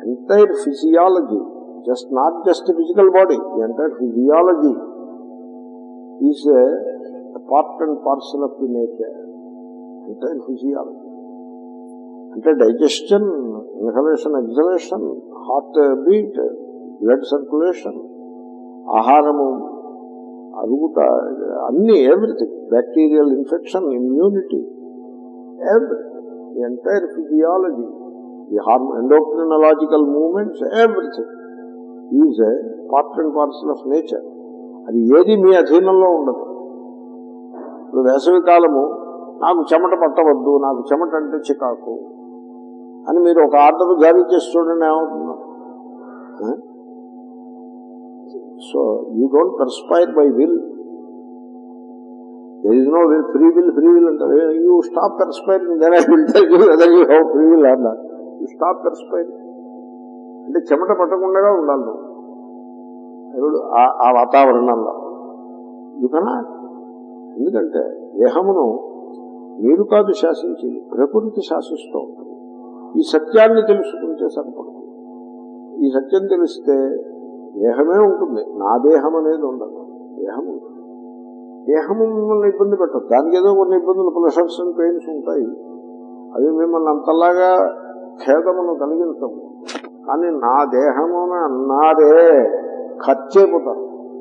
Entire physiology just not just physical body the entire physiology is part and parcel of the nature entire physiology అంటే digestion inhalation exhalation heart beat blood circulation ఆహారము అరుగుట అన్ని everything bacterial infection immunity everything the entire physiology the harm endocrinological movements everything is part and parcel of nature అది ఏది మీ అధీనంలో ఉండదు ఇప్పుడు వేసవి కాలము నాకు చెమట పట్టవద్దు నాకు చెమట అంటే చికాకు అని మీరు ఒక ఆర్డర్ జారీ చేసి చూడండి ఏమవుతుందో so you don't perspire by will there is no will free will free will అంటారు you stop perspiring then I will tell you whether you how free will or not you stop perspiring అంటే చెమట పట్టకుండా ఉండాలి నువ్వు ఎవడు ఆ- ఆ వాతావరణంలో యూ కెనాట్ ఎందుకంటే దేహమును మీరు కాదు శాసించేది ప్రకృతి శాసిస్తూ ఉంటుంది ఈ సత్యాన్ని తెలుసుకుంటే సరిపడుతుంది ఈ సత్యం తెలిస్తే దేహమే ఉంటుంది నా దేహం అనేది ఉండదు దేహం ఉంటుంది దేహము మిమ్మల్ని ఇబ్బంది పెట్టదు దానికి ఏదో కొన్ని ఇబ్బందులు ప్రెషర్స్ అండ్ పెయిన్స్ ఉంటాయి అవి మిమ్మల్ని అంతలాగా ఖేదమును కలిగించవు కానీ నా దేహమున అన్నారే ఖర్చైపోతారు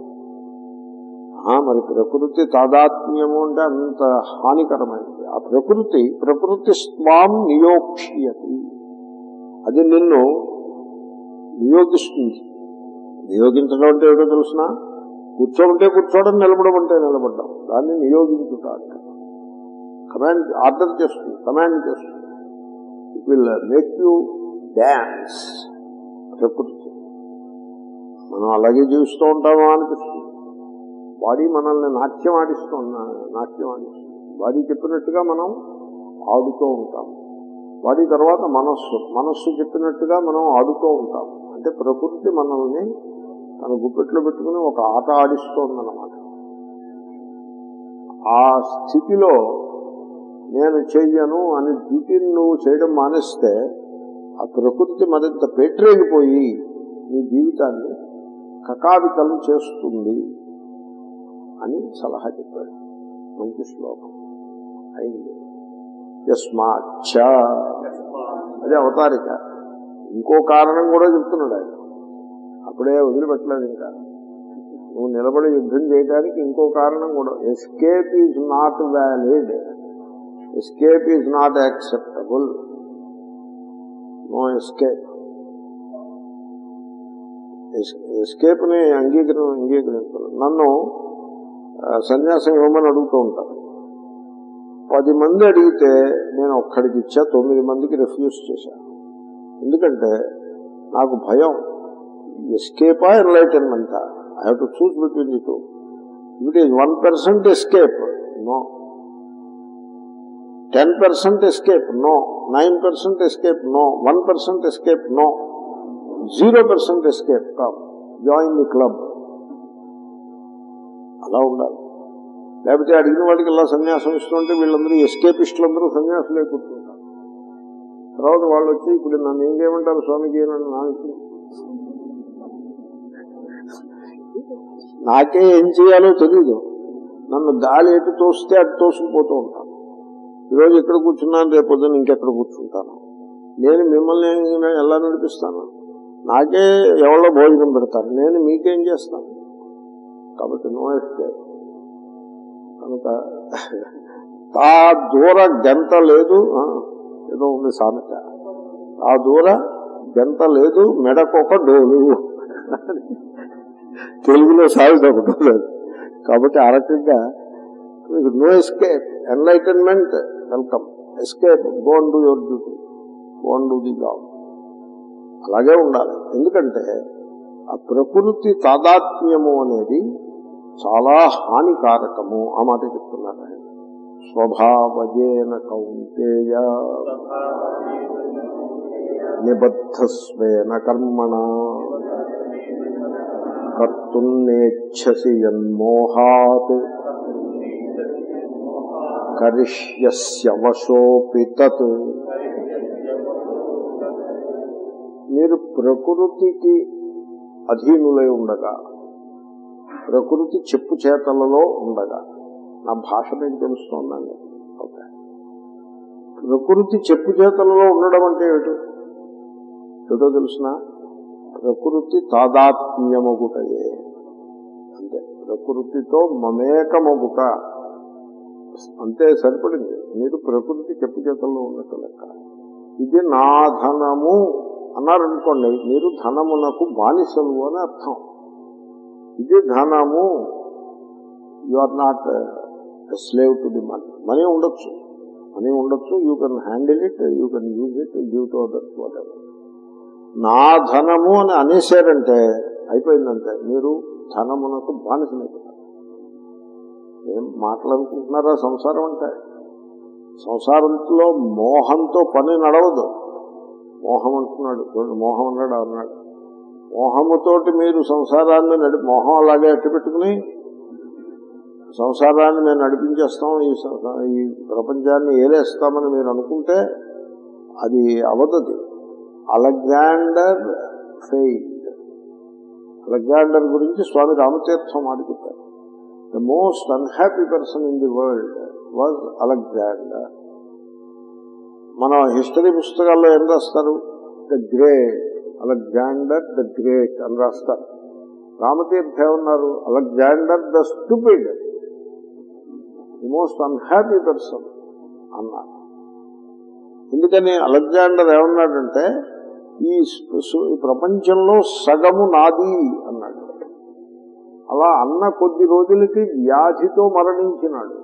ఆ, మరి ప్రకృతి తాదాత్మ్యము అంటే అంత హానికరమైనది ఆ ప్రకృతి ప్రకృతి స్వాం నియోక్ష్యతి అది నిన్ను నియోగిస్తుంది నియోగించడం అంటే ఏమిటో తెలుసిన కూర్చోమంటే కూర్చోవడం నిలబడమంటే నిలబడ్డం దాన్ని నియోగించుట కమాండ్ ఆర్డర్ చేస్తుంది కమాండ్ చేస్తుంది it will make you dance ప్రకృతి మనం అలాగే జీవిస్తూ ఉంటామా అనిపిస్తుంది బాడీ మనల్ని నాట్యం ఆడిస్తూ నాట్యం ఆడిస్తుంది బాడీ చెప్పినట్టుగా మనం ఆడుతూ ఉంటాం బాడీ తర్వాత మనస్సు మనస్సు చెప్పినట్టుగా మనం ఆడుతూ ఉంటాం అంటే ప్రకృతి మనల్ని తన గుప్పెట్లో పెట్టుకుని ఒక ఆట ఆడిస్తోందన్నమాట ఆ స్థితిలో నేను చెయ్యను అని డ్యూటీని నువ్వు చేయడం మానేస్తే ఆ ప్రకృతి మరింత పేట్రేగిపోయి నీ జీవితాన్ని కకావికలు చేస్తుంది అని సలహా చెప్పాడు మంచి శ్లోకం అయింది యస్మాచ్చ అదే అవతారిక ఇంకో కారణం కూడా చెప్తున్నాడు ఆయన అప్పుడే వదిలిపెట్టలేదు ఇంకా నువ్వు నిలబడి యుద్ధం చేయడానికి ఇంకో కారణం కూడా escape is not valid escape is not acceptable no escape escape ని అంగీకరణ అంగీకరించాలి నన్ను ఆ, సన్యాసం ఇవ్వమని అడుగుతూ ఉంటారు పది మంది అడిగితే నేను ఒక్కడికి ఇచ్చా తొమ్మిది మందికి రిఫ్యూజ్ చేశాను ఎందుకంటే నాకు భయం ఎస్కేపా ఎన్లైటన్మెంటా I have to choose between the two it is one percent escape no ten percent escape no nine percent escape no one percent escape no zero percent escape come join the club అలా ఉండాలి లేకపోతే అడిగిన వాడికి ఇలా సన్యాసం ఇస్తుంటే వీళ్ళందరూ ఎస్కేపిస్టులందరూ సన్యాసులే కూర్చుంటారు తర్వాత వాళ్ళు వచ్చి ఇప్పుడు నన్ను ఏం చేయమంటారు స్వామిజీ అని నాకు నాకే ఏం చేయాలో తెలీదు నన్ను గాలి ఎటు తోస్తే అటు తోసుకుపోతూ ఉంటాను ఈరోజు ఇక్కడ కూర్చున్నాను రేపు పొద్దున్న ఇంకెక్కడ కూర్చుంటాను నేను మిమ్మల్ని ఎలా నడిపిస్తాను నాకే ఎవరో భోజనం పెడతారు నేను మీకేం చేస్తాను కాబట్టి నో ఎస్కేప్ కనుక తా దూర గంట లేదు ఆ, ఏదో ఉంది సామెత ఆ దూర గంట లేదు మెడకొక డోలు తెలుగులో సామెత ఒకటి లేదు కాబట్టి ఆ రకంగా no escape enlightenment welcome escape gone do your duty gone do the job అలాగే ఉండాలి ఎందుకంటే ఆ ప్రకృతి తాదాత్మ్యము అనేది చాలా హానికారకము ఆ మాట చెప్తున్నారు ఆయన స్వభావజేన కౌంతేయ నిబద్ధస్వేన కర్మణ కర్తున్నేచ్ఛసి యన్మోహాత్ కరిష్యస్య వశోపి తత్ మీరు ప్రకృతికి అధీనులై ఉండగా ప్రకృతి చెప్పు చేతలలో ఉండగా నా భాష మీకు తెలుస్తోందండి ఓకే ప్రకృతి చెప్పు చేతలలో ఉండడం అంటే ఏమిటి ఏటో తెలుసిన ప్రకృతి తాదాత్మ్యమగుటయే అంతే ప్రకృతితో మమేకమగుట అంతే సరిపడింది మీరు ప్రకృతి చెప్పు చేతల్లో ఉన్నట్టు లెక్క ఇది నా ధనము అన్నారనుకోండి మీరు ధనమునకు బానిసలు అని అర్థం ఇది ధనము you are not slave to the money money ఉండొచ్చు మనీ ఉండొచ్చు you can handle it you can use it give to others whatever నా ధనము అని అనేసారంటే అయిపోయిందంటే మీరు ధనమునకు బానిసమైపోతారు ఏం మాట్లాడుకుంటున్నారా సంసారం అంటే సంసారంలో మోహంతో పని నడవదు మోహం అంటున్నాడు చూడండి మోహం అన్నాడు అన్నాడు మోహముతోటి మీరు సంసారాన్ని నడి మోహం అలాగే అట్టు పెట్టుకుని సంసారాన్ని మేము నడిపించేస్తాం ఈ సంసా- ఈ ప్రపంచాన్ని ఏలేస్తామని మీరు అనుకుంటే అది అవదది అలెగ్జాండర్ ఫెయిల్డ్ అలెగ్జాండర్ గురించి స్వామి రామతీర్థం మాట చెప్పారు the most unhappy person in the world was Alexander మన హిస్టరీ పుస్తకాల్లో ఏం రాస్తారు the great Alexander the great అని రాస్తారు రామతీర్థ ఏమన్నారు Alexander the stupid the most unhappy person అన్నారు ఎందుకని అలెగ్జాండర్ ఏమన్నాడంటే ఈ సు- సు- ఈ ప్రపంచంలో సగము నాది అన్నాడు అలా అన్న కొద్ది రోజులకి వ్యాధితో మరణించినాడు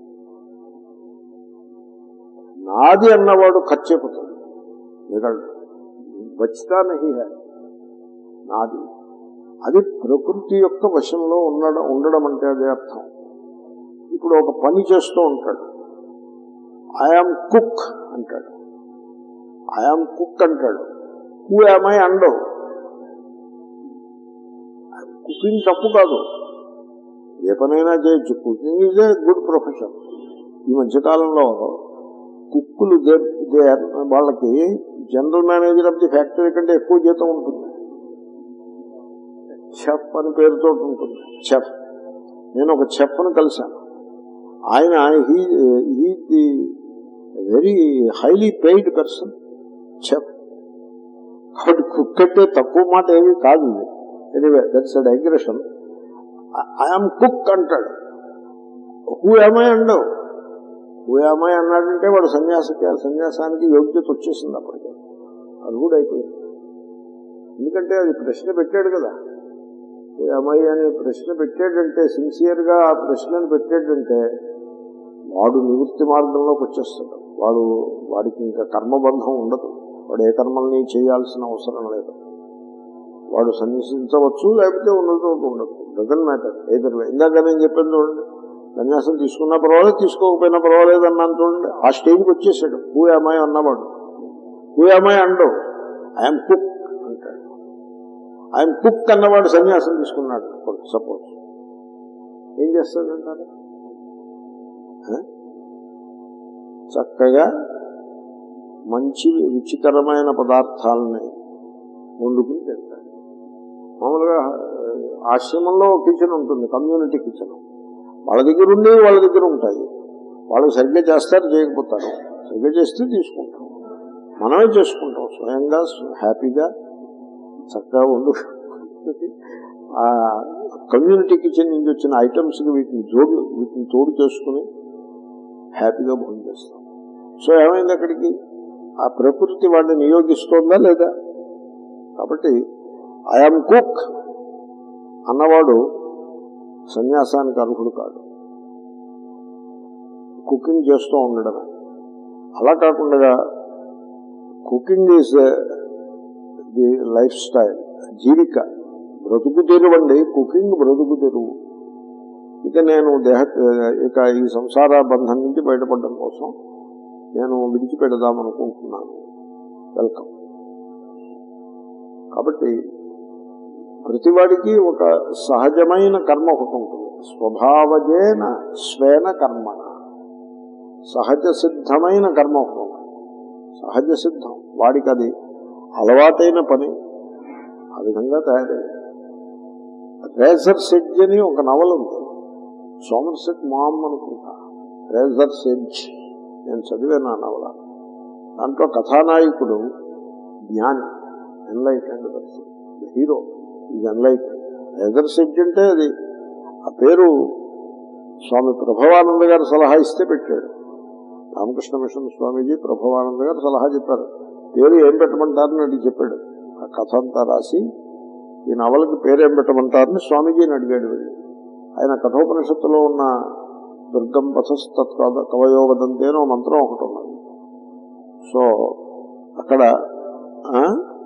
నాది అన్నవాడు ఖర్చెక్కుతాడు మిగలడు బచ్తా నహి హై నాది అది ప్రకృతి యొక్క వశంలో ఉండడం ఉండడం అంటే అదే అర్థం ఇప్పుడు ఒక పని చేస్తూ ఉంటాడు ఐఆమ్ కుక్ అంటాడు ఐఆమ్ కుక్ అంటాడు హూ ఐ అండవు కుకింగ్ తప్పు కాదు ఏ పనైనా చేయొచ్చు cooking is a good profession ఈ మధ్యకాలంలో కుక్కులు దే- దే are- వాళ్ళకి general manager of the factory కంటే ఎక్కువ జీతం ఉంటుంది చెఫ్ అని పేరుతో ఉంటుంది చెఫ్ నేను ఒక చెఫ్ను కలిశాను ఆయన he he the very highly paid person chef కాబట్టి కుక్ అంటే తక్కువ మాట ఏమీ కాదు ఇది anyway that's a digression I'm cook అంటాడు హూ ఏమై అండవు హూ ఏమై అన్నాడంటే వాడు సన్యాసకి సన్యాసానికి యోగ్యత వచ్చేసింది అప్పటికే అది కూడా అయిపోయింది ఎందుకంటే అది ప్రశ్న పెట్టాడు కదా ఏమై అనే ప్రశ్న పెట్టాడంటే సిన్సియర్గా ఆ ప్రశ్నను పెట్టాడంటే వాడు నివృత్తి మార్గంలోకి వచ్చేస్తాడు వాడు వాడికి ఇంకా కర్మబంధం ఉండదు వాడు ఏ కర్మల్ని చేయాల్సిన అవసరం లేదు వాడు సన్యసించవచ్చు లేకపోతే ఉన్నది ఉండదు డజన్ మ్యాటర్ ఏదర్ ఇందాక నేను చెప్పాను చూడండి సన్యాసం తీసుకున్నా పర్వాలేదు తీసుకోకపోయినా పర్వాలేదు అన్నాను చూడండి ఆ స్టేజ్కి వచ్చేసాడు హూ అమ్మాయి అన్నవాడు హూ అమ్మాయి అండవు ఐఎమ్ కుక్ అంటాడు ఐఎమ్ కుక్ అన్నవాడు సన్యాసం తీసుకున్నాడు సపోజ్ ఏం చేస్తాడంటారు ఆ? చక్కగా మంచి రుచికరమైన పదార్థాలని వండుకుని తింటాడు మామూలుగా ఆ, ఆశ్రమంలో కిచెన్ ఉంటుంది కమ్యూనిటీ కిచెన్ వాళ్ళ దగ్గర ఉండి వాళ్ళ దగ్గర ఉంటాయి వాళ్ళు సరిగ్గా చేస్తారు చేయకపోతారు సరిగ్గా చేస్తే తీసుకుంటాం మనమే చేసుకుంటాం స్వయంగా హ్యాపీగా చక్కగా ఉండు ఆ కమ్యూనిటీ కిచెన్ నుంచి వచ్చిన ఐటమ్స్ వీటిని జోడు వీటిని తోడు చేసుకుని హ్యాపీగా భోజనం చేస్తాం సో ఏమైంది అక్కడికి ఆ ప్రకృతి వాడిని నియోగిస్తోందా లేదా కాబట్టి ఐఎమ్ కుక్ అన్నవాడు సన్యాసానికి అర్హుడు కాదు కుకింగ్ చేస్తూ ఉండడమే అలా కాకుండా cooking is the life style జీవిక బ్రతుకు తెరువండి కుకింగ్ బ్రతుకు తెరువు ఇక నేను దేహ ఇక ఈ సంసార బంధం నుంచి బయటపడడం కోసం నేను విడిచిపెడదాం అనుకుంటున్నాను వెల్కమ్ కాబట్టి ప్రతివాడికి ఒక సహజమైన కర్మ ఒకటి ఉంటుంది స్వభావజేన స్వేన కర్మణ సహజ సిద్ధమైన కర్మ ఒకటి ఉంటుంది సహజ సిద్ధం వాడికి అది అలవాటైన పని ఆ విధంగా తయారయ్యారు రేజర్ సెడ్జ్ అని ఒక నవల ఉంది సోమర్సెట్ మామ్ అనుకుంటా రేజర్ సెడ్జ్ నేను చదివాను ఆ నవల దాంట్లో కథానాయకుడు జ్ఞాని ఎన్లైటెండ్ పర్సన్ హీరో ఇది ఎన్లైటెండ్ రేజర్ సెడ్జ్ అంటే అది ఆ పేరు స్వామి ప్రభవానంద గారు సలహా ఇస్తే పెట్టాడు రామకృష్ణ మిషన్ స్వామీజీ ప్రభవానంద గారు సలహా చెప్పారు పేరు ఏం పెట్టమంటారని అడిగి చెప్పాడు ఆ కథ అంతా రాసి ఈ నవలకి పేరు ఏం పెట్టమంటారని స్వామీజీని అడిగాడు వెళ్ళి ఆయన కఠోపనిషత్తులో ఉన్న దుర్గం పథస్తత్ కవయో వదంతే అని ఓ మంత్రం ఒకటి ఉన్నది సో అక్కడ ఆ,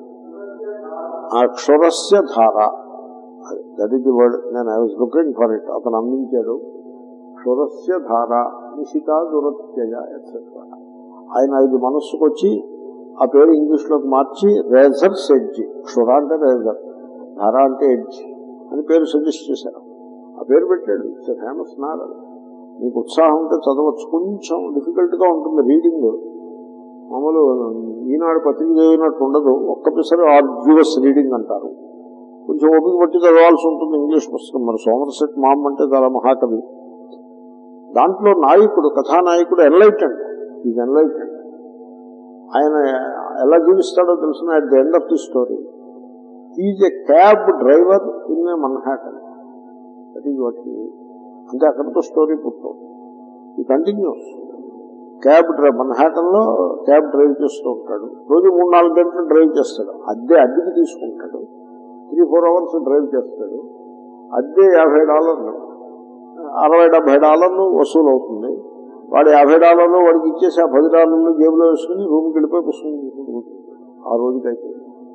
ఆ క్షురస్య ధార దట్ ఇస్ ది వర్డ్ నేను I was looking for it అతను అందించాడు క్షురస్య ధార నిశిత దురత్యయ ఎట్సెట్రా ఆయన ఇది మనస్సుకు వచ్చి ఆ పేరు ఇంగ్లీష్ లోకి మార్చి రేజర్ సెడ్జ్ క్షుర అంటే రేజర్ ధార అంటే ఎడ్జ్ అని పేరు సజెస్ట్ చేశారు ఆ పేరు పెట్టాడు ఇట్స్ ఫేమస్ నావల్ మీకు ఉత్సాహం ఉంటే చదవచ్చు కొంచెం డిఫికల్ట్ గా ఉంటుంది రీడింగ్ మామూలు ఈనాడు పత్రిక చదివినట్టు ఉండదు ఒక్క పిసరు ఆర్డ్యూస్ రీడింగ్ అంటారు కొంచెం ఓపిక పట్టి చదవాల్సి ఉంటుంది ఇంగ్లీష్ పుస్తకం మరి సోమర్సెట్ మామ్ అంటే చాలా మహాకవి దాంట్లో నాయకుడు కథానాయకుడు ఎన్లైటెండ్ ఈజ్ ఎన్లైటెండ్ ఆయన ఎలా జీవిస్తాడో తెలిసిన at the end of the story is a cab driver in a Manhattan that is what అంటే అక్కడితో స్టోరీ పూర్తవుతుంది ఈ కంటిన్యూస్ క్యాబ్ డ్రైవ్ మన్హాటన్ లో క్యాబ్ డ్రైవ్ చేస్తూ ఉంటాడు రోజు మూడు నాలుగు గంటలు డ్రైవ్ చేస్తాడు అద్దె అద్దెకి తీసుకుంటాడు త్రీ ఫోర్ అవర్స్ డ్రైవ్ చేస్తాడు అద్దె యాభై డాలర్లు అరవై డెబ్బై డాలర్లు వసూలు అవుతుంది వాడు యాభై డాలర్లు వాడికి ఇచ్చేసి ఆ పది డాలర్లు జేబులో వేసుకుని రూమ్కి వెళ్ళిపోయి పుస్తకం తీసుకుంటూ ఆ రోజుకి అయితే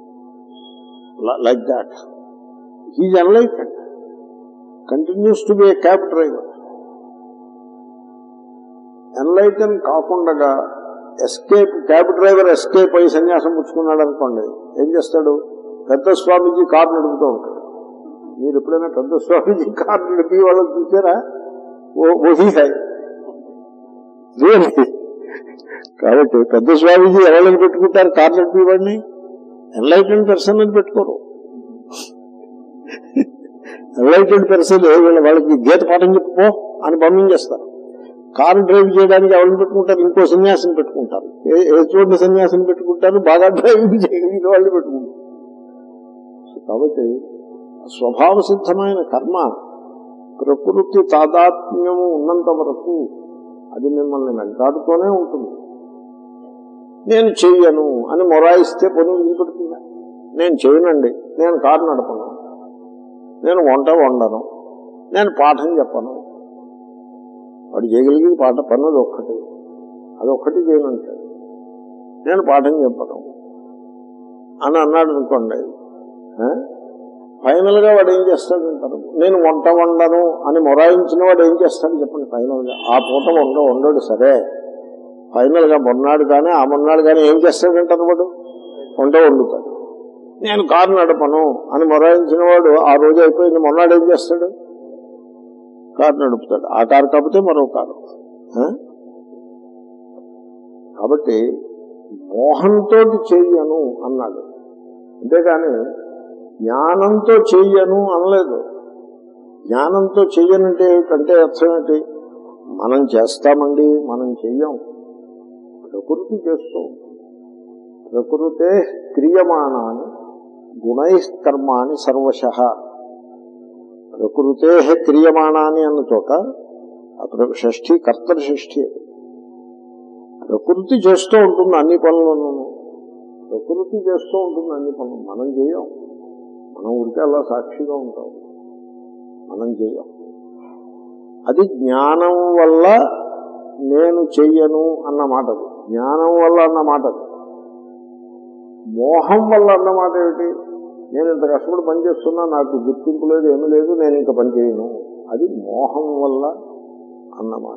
like that he's enlightened continues to be a cab driver enlighten కాకుండా ఎస్కేప్ క్యాబ్ డ్రైవర్ ఎస్కేప్ అయి సన్యాసం పుచ్చుకున్నాడు అనుకోండి ఏం చేస్తాడు పెద్ద స్వామీజీ కారు నడుపుతూ ఉంటాడు మీరు ఎప్పుడైనా పెద్ద స్వామీజీ కారు నడిపి వాళ్ళని చూసారా ఓ ఓహీ హై Really? కాబట్టి పెద్ద స్వామీజీ ఎవరిని పెట్టుకుంటారు కారు నడిపి వాడిని ఎన్లైటెడ్ పర్సన్ అని పెట్టుకోరు ఎన్లైటెడ్ పర్సన్ వీళ్ళ వాళ్ళకి గీత పాఠం చెప్పుకో అని పంపించేస్తారు కారు డ్రైవ్ చేయడానికి ఎవరిని పెట్టుకుంటారు ఇంకో సన్యాసం పెట్టుకుంటారు ఏ- ఏ చోట్ల సన్యాసం పెట్టుకుంటారు బాగా డ్రైవింగ్ చేయగలిగిన వాళ్ళు పెట్టుకుంటారు కాబట్టి స్వభావ సిద్ధమైన కర్మ ప్రకృతి తాదాత్మ్యము ఉన్నంత వరకు అది మిమ్మల్ని వెంటాడుతూనే ఉంటుంది నేను చెయ్యను అని మొరాయిస్తే పని వదిలిపెడుతుందా నేను చేయనండి నేను కారు నడపను నేను వంట వండను నేను పాఠం చెప్పను వాడు చేయగలిగేది పాట పన్నది ఒక్కటి అది ఒక్కటి చేయనంటాడు నేను పాఠం చెప్పను అని అన్నాడు అనుకోండి ఆ? ఫైనల్ గా వాడు ఏం చేస్తాడంటారు నేను వంట వండను అని మొరాయించిన వాడు ఏం చేస్తాడు చెప్పండి ఫైనల్ గా ఆ పూట వండ వండడు సరే ఫైనల్ గా మొన్నాడు కానీ ఆ మొన్నాడు కానీ ఏం చేస్తాడంటారు వాడు వంట వండుతాడు నేను కారు నడపను అని మొరాయించిన వాడు ఆ రోజు అయిపోయింది మొన్నాడు ఏం చేస్తాడు కారు నడుపుతాడు ఆ కారు కాకపోతే మరో కారు ఆ? కాబట్టి మోహంతో చెయ్యను అన్నాడు అంతేగాని జ్ఞానంతో చెయ్యను అనలేదు జ్ఞానంతో చెయ్యనంటే ఏమిటంటే అర్థం ఏంటి మనం చేస్తామండి మనం చెయ్యం ప్రకృతి చేస్తూ ఉంటుంది. ప్రకృతే క్రియమాణాన్ని గుణైకర్మాని సర్వశ ప్రకృతే క్రియమాణాన్ని అన్న చోట ఆ ప్ర- షష్ఠి కర్తరి షష్ఠి అది. ప్రకృతి చేస్తూ ఉంటుంది అన్ని పనులను ప్రకృతి చేస్తూ ఉంటుంది అన్ని పనులు మనం చేయం మనం ఊరికే అలా సాక్షిగా ఉంటాం మనం చేయం అది జ్ఞానం వల్ల నేను చెయ్యను అన్న మాట అది. జ్ఞానం వల్ల అన్న మాట అది. మోహం వల్ల అన్నమాట ఏమిటి నేను ఇంత కష్టపడి పనిచేస్తున్నా నాకు గుర్తింపు లేదు ఏమీ లేదు నేను ఇంకా పని చేయను అది మోహం వల్ల అన్నమాట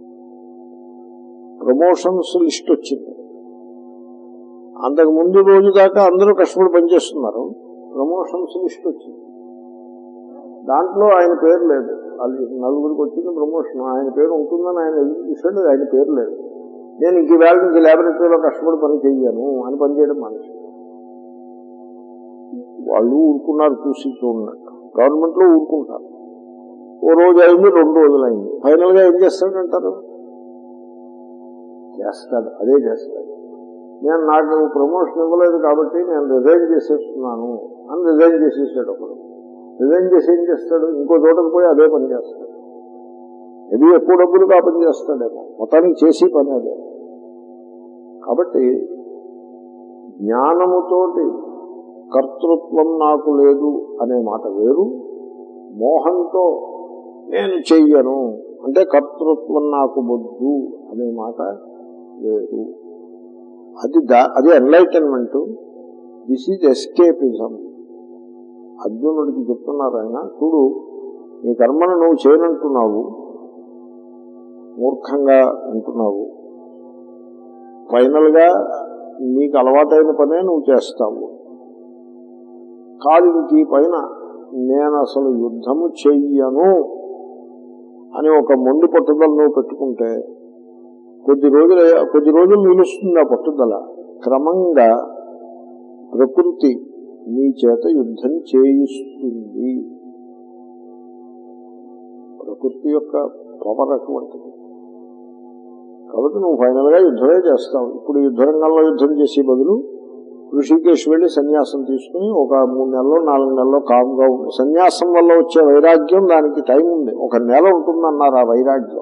ప్రమోషన్స్ లిస్ట్ వచ్చింది అంతకు ముందు రోజు దాకా అందరూ కష్టపడి పనిచేస్తున్నారు ప్రమోషన్స్ లిస్ట్ వచ్చింది దాంట్లో ఆయన పేరు లేదు అది నలుగురికి వచ్చింది ప్రమోషన్ ఆయన పేరు ఉంటుందని ఆయన ఎదురు చూశాడు ఆయన పేరు లేదు నేను ఇంక వేళ నుంచి ల్యాబొరేటరీలో కష్టపడి పని చెయ్యను అని పనిచేయడం మనిషి వాళ్ళు ఊరుకున్నారు చూసి చూడనట్టు గవర్నమెంట్లో ఊరుకుంటారు ఓ రోజు అయింది రెండు రోజులు అయింది ఫైనల్ గా ఏం చేస్తాడంటారు చేస్తాడు అదే చేస్తాడు నేను నాకు ప్రమోషన్ ఇవ్వలేదు కాబట్టి నేను రిజైన్ చేసేస్తున్నాను అని రిజైన్ చేసేసాడు ఒకడు రిజైన్ చేసి ఏం చేస్తాడు ఇంకో చోటకు పోయి అదే పని చేస్తాడు ఇది ఎక్కువ డబ్బులు కా పని చేస్తాడేమో మొత్తానికి చేసి పని అదే కాబట్టి జ్ఞానముతోటి కర్తృత్వం నాకు లేదు అనే మాట వేరు మోహంతో నేను చెయ్యను అంటే కర్తృత్వం నాకు వద్దు అనే మాట వేరు అది దా అది ఎన్లైటన్మెంట్ దిస్ ఈజ్ ఎస్కేపిజం అర్జునుడికి చెప్తున్నారు ఆయన చూడు నీ కర్మను నువ్వు చేయనంటున్నావు మూర్ఖంగా ఉంటున్నావు ఫైనల్ గా నీకు అలవాటైన పనే నువ్వు చేస్తావు కాదు ఇంక ఈ పైన నేను అసలు యుద్ధము చెయ్యను అని ఒక మొండి పట్టుదల నువ్వు పెట్టుకుంటే కొద్ది రోజులు కొద్ది రోజులు నిలుస్తుంది ఆ పట్టుదల క్రమంగా ప్రకృతి నీ చేత యుద్ధం చేయిస్తుంది ప్రకృతి యొక్క పవర్ అటువంటిది కాబట్టి నువ్వు ఫైనల్ గా యుద్ధమే చేస్తావు ఇప్పుడు యుద్ధ రంగంలో యుద్ధం చేసే బదులు ఋషికేశ్ వెళ్లి సన్యాసం తీసుకుని ఒక మూడు నెలలో నాలుగు నెలలో కామ్గా ఉంది సన్యాసం వల్ల వచ్చే వైరాగ్యం దానికి టైం ఉంది ఒక నెల ఉంటుందన్నారు ఆ వైరాగ్యం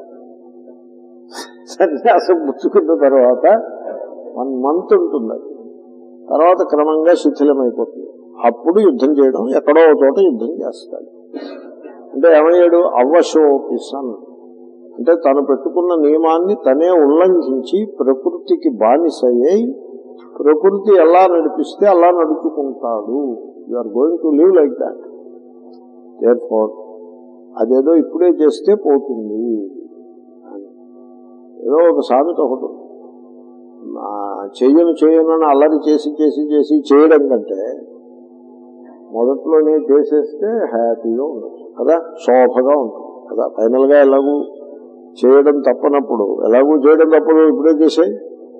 సన్యాసం పుచ్చుకున్న తర్వాత వన్ మంత్ ఉంటుంది అది తర్వాత క్రమంగా శిథిలమైపోతుంది అప్పుడు యుద్ధం చేయడం ఎక్కడో ఒక చోట యుద్ధం చేస్తాడు అంటే ఏమయ్యాడు అవశోపిసన్ అంటే తను పెట్టుకున్న నియమాన్ని తనే ఉల్లంఘించి ప్రకృతికి బానిసయ్యి ప్రకృతి ఎలా నడిపిస్తే అలా నడుచుకుంటాడు you are going to live like that therefore అదేదో ఇప్పుడే చేస్తే పోతుంది అని. ఏదో ఒక సామెత ఒకటి ఉంది. ఆ, చెయ్యను చెయ్యను అని అల్లరి చేసి చేసి చేసి చేయడం కంటే మొదట్లోనే చేసేస్తే హ్యాపీగా ఉండదు కదా శోభగా ఉంటుంది కదా ఫైనల్ గా ఎలాగూ చేయడం తప్పనప్పుడు ఎలాగూ చేయడం తప్పదు ఇప్పుడే చేసాయి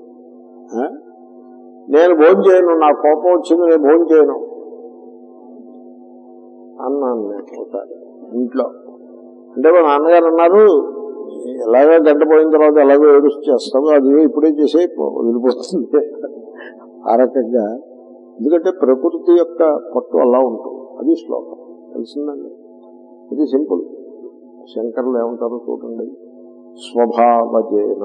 నేను భోజనం చేయను నా కోపం వచ్చింది నేను భోజనం చేయను అన్నాను నేను ఒకసారి ఇంట్లో అంటే మా నాన్నగారు అన్నారు ఎలాగో గంట పోయిన తర్వాత ఎలాగో ఏడుస్తూ చేస్తావు అది ఇప్పుడే చేసే వదిలిపోతుంది ఆ రకంగా ఎందుకంటే ప్రకృతి యొక్క పట్టు అలా ఉంటుంది అది శ్లోకం తెలిసిందండి ఇది సింపుల్ శంకర్లు ఏమంటారో చూడండి స్వభావజేన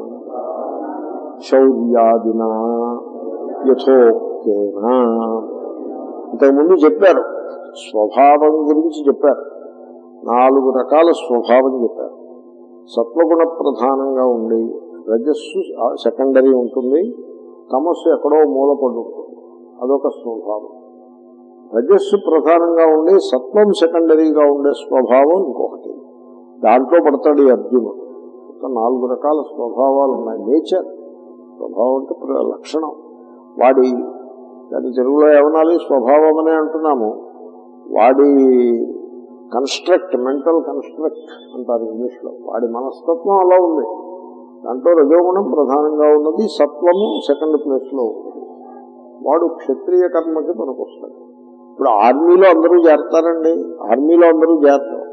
శౌర్యాదిన యథోక్తేన ఇంతకుముందు చెప్పారు స్వభావం గురించి చెప్పారు నాలుగు రకాల స్వభావం చెప్పారు సత్వగుణ ప్రధానంగా ఉండి రజస్సు సెకండరీ ఉంటుంది తమస్సు ఎక్కడో మూలపడి ఉంటుంది అదొక స్వభావం రజస్సు ప్రధానంగా ఉండి సత్వం సెకండరీగా ఉండే స్వభావం ఇంకొకటి దాంట్లో పడతాడు ఈ అర్జునుడు ఒక నాలుగు రకాల స్వభావాలు ఉన్నాయి నేచర్ స్వభావం అంటే ప్ర- లక్షణం వాడి దాని తెలుగులో ఏమనాలి స్వభావం అనే అంటున్నాము వాడి కన్స్ట్రక్ట్ మెంటల్ కన్స్ట్రక్ట్ అంటారు ఇంగ్లీష్ లో వాడి మనస్తత్వం అలా ఉంది దాంట్లో రజోగుణం ప్రధానంగా ఉన్నది సత్వము సెకండ్ ప్లేస్ లో ఉంది వాడు క్షత్రియ కర్మకి పనికొస్తాడు ఇప్పుడు ఆర్మీలో అందరూ చేరతారండి ఆర్మీలో అందరూ చేరతారు